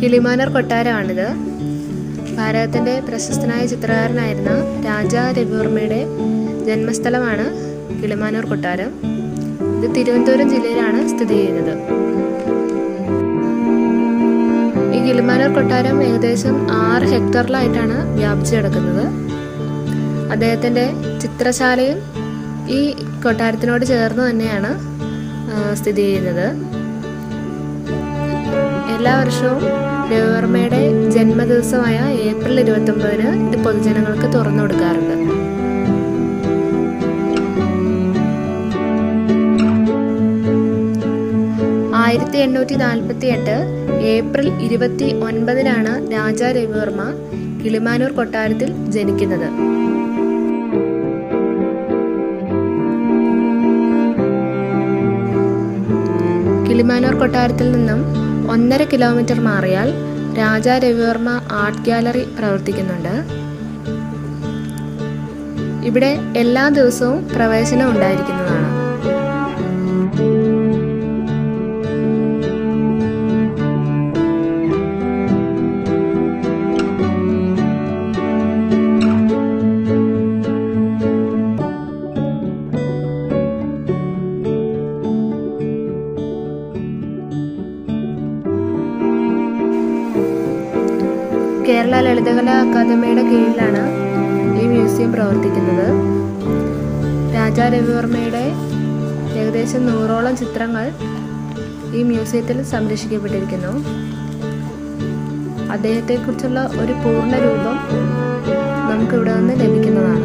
കിളിമാനർ കൊട്ടാരമാണിത് ഭാരതത്തിൻ്റെ പ്രശസ്തനായ ചിത്രകാരനായിരുന്ന രാജാ രവിവർമ്മയുടെ ജന്മസ്ഥലമാണ് കിളിമാനൂർ കൊട്ടാരം ഇത് തിരുവനന്തപുരം ജില്ലയിലാണ് സ്ഥിതി ചെയ്യുന്നത് ഈ കിളിമാനൂർ കൊട്ടാരം ഏകദേശം ആറ് ഹെക്ടറിലായിട്ടാണ് വ്യാപിച്ചു കിടക്കുന്നത് അദ്ദേഹത്തിൻ്റെ ചിത്രശാലയും ഈ കൊട്ടാരത്തിനോട് ചേർന്ന് തന്നെയാണ് ആ, സ്ഥിതി ചെയ്യുന്നത് എല്ലാ വർഷവും രവിവർമ്മയുടെ ജന്മദിവസമായ ഏപ്രിൽ ഇരുപത്തൊമ്പതിന് ഇത് പൊതുജനങ്ങൾക്ക് തുറന്നു കൊടുക്കാറുണ്ട് ആയിരത്തി എണ്ണൂറ്റി നാൽപ്പത്തി എട്ട് ഏപ്രിൽ ഇരുപത്തി ഒൻപതിനാണ് രാജാ രവിവർമ്മ കിളിമാനൂർ കൊട്ടാരത്തിൽ ജനിക്കുന്നത് കിളിമാനൂർ കൊട്ടാരത്തിൽ നിന്നും ഒന്നര കിലോമീറ്റർ മാറിയാൽ രാജാ രവിവർമ്മ ആർട്ട് ഗാലറി പ്രവർത്തിക്കുന്നുണ്ട് ഇവിടെ എല്ലാ ദിവസവും പ്രവേശനം ഉണ്ടായിരിക്കുന്നതാണ് കേരള ലളിതകലാ അക്കാദമിയുടെ കീഴിലാണ് ഈ മ്യൂസിയം പ്രവർത്തിക്കുന്നത് രാജാ രവിവർമ്മയുടെ ഏകദേശം നൂറോളം ചിത്രങ്ങൾ ഈ മ്യൂസിയത്തിൽ സംരക്ഷിക്കപ്പെട്ടിരിക്കുന്നു അദ്ദേഹത്തെക്കുറിച്ചുള്ള ഒരു പൂർണ്ണ രൂപം നമുക്കിവിടെ നിന്ന് ലഭിക്കുന്നതാണ്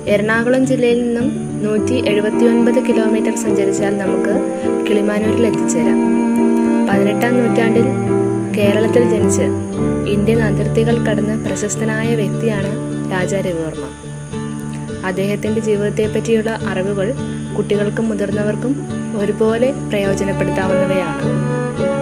എറണാകുളം ജില്ലയിൽ നിന്നും നൂറ്റി എഴുപത്തി ഒൻപത് കിലോമീറ്റർ സഞ്ചരിച്ചാൽ നമുക്ക് കിളിമാനൂരിൽ എത്തിച്ചേരാം പതിനെട്ടാം നൂറ്റാണ്ടിൽ കേരളത്തിൽ ജനിച്ച് ഇന്ത്യൻ അതിർത്തികൾ കടന്ന് പ്രശസ്തനായ വ്യക്തിയാണ് രാജാ രവിവർമ്മ അദ്ദേഹത്തിൻ്റെ ജീവിതത്തെപ്പറ്റിയുള്ള അറിവുകൾ കുട്ടികൾക്കും മുതിർന്നവർക്കും ഒരുപോലെ പ്രയോജനപ്പെടുത്താവുന്നവയാണ്